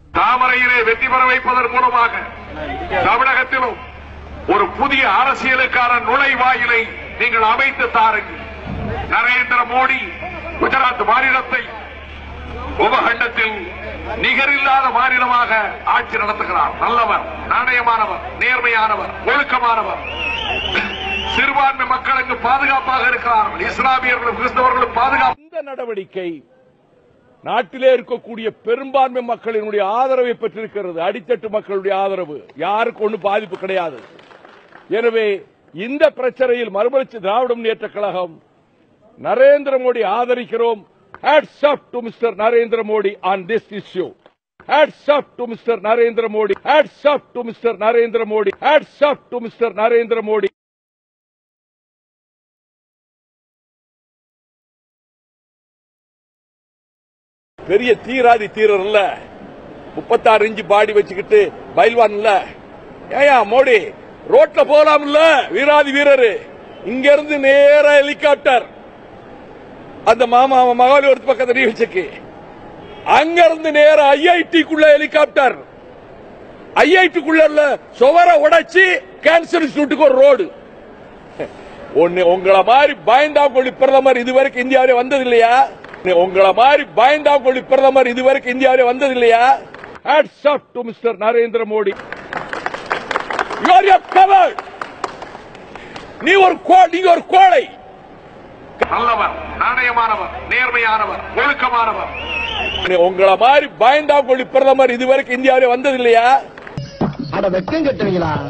தாமரையிலே வெற்றி பெற வைப்பதன் மூலமாக தமிழகத்திலும் ஒரு புதிய அரசியலுக்கான நுழைவாயிலை நீங்கள் அமைத்து தாருங்கள் நரேந்திர மோடி குஜராத் மாநிலத்தை உபகண்டத்தில் நிகரில்லாத மாநிலமாக ஆட்சி நடத்துகிறார் நல்லவர் நாணயமானவர் நேர்மையானவர் ஒழுக்கமானவர் சிறுபான்மை மக்களுக்கு பாதுகாப்பாக இருக்கிறார்கள் இஸ்லாமியர்களும் கிறிஸ்தவர்களும் பாதுகாப்பு இந்த நடவடிக்கை நாட்டிலே இருக்கக்கூடிய பெரும்பான்மை மக்களினுடைய ஆதரவை பெற்றிருக்கிறது அடித்தட்டு மக்களுடைய ஆதரவு யாருக்கு ஒன்றும் பாதிப்பு கிடையாது எனவே இந்த பிரச்சனையில் மறுமலர்ச்சி திராவிட முன்னேற்ற கழகம் நரேந்திர மோடி ஆதரிக்கிறோம் hats off to Mister Narendra Modi on this issue hats off to Mister Narendra Modi hats off to Mister Narendra Modi hats off to Mister Narendra Modi பெரிய தீராதி தீரர் இல்ல முப்பத்தாறு இன்ச்சு பாடி வச்சுக்கிட்டு பயில்வான் இல்ல ஏயா மோடி ரோட்ல போலாம் இல்ல வீராதி வீரரு இங்க இருந்து நேர ஹெலிகாப்டர் அந்த மாமா மகாபலிபுரத்து பக்கத்து நிகழ்ச்சிக்கு அங்க இருந்து நேர ஐஐடிக்குள்ள ஹெலிகாப்டர் ஐஐடிக்குள்ள சுவர உடைச்சு கேன்சர் இன்ஸ்டியூட்டுக்கு ஒரு ரோடு ஒன்னு உங்களை மாதிரி பயந்தா கொள்ளி பிரதமர் இதுவரைக்கும் இந்தியாவிலே வந்தது இல்லையா உங்களை மாதிரி பயந்தா கொள்ளி பிரதமர் இதுவரைக்கும் இந்தியாவிலே வந்தது இல்லையா hats off to Mister Narendra Modi you are your கவர் நீ ஒரு கோ- நீங்க ஒரு கோழை நல்லவர் நாணயமானவர் நேர்மையானவர் ஒழுக்கமானவர் உங்களை மாதிரி பயந்தா கொள்ளி பிரதமர் இதுவரைக்கும் இந்தியாவிலே வந்தது இல்லையா அட வெக்கம் கட்டுவீங்களா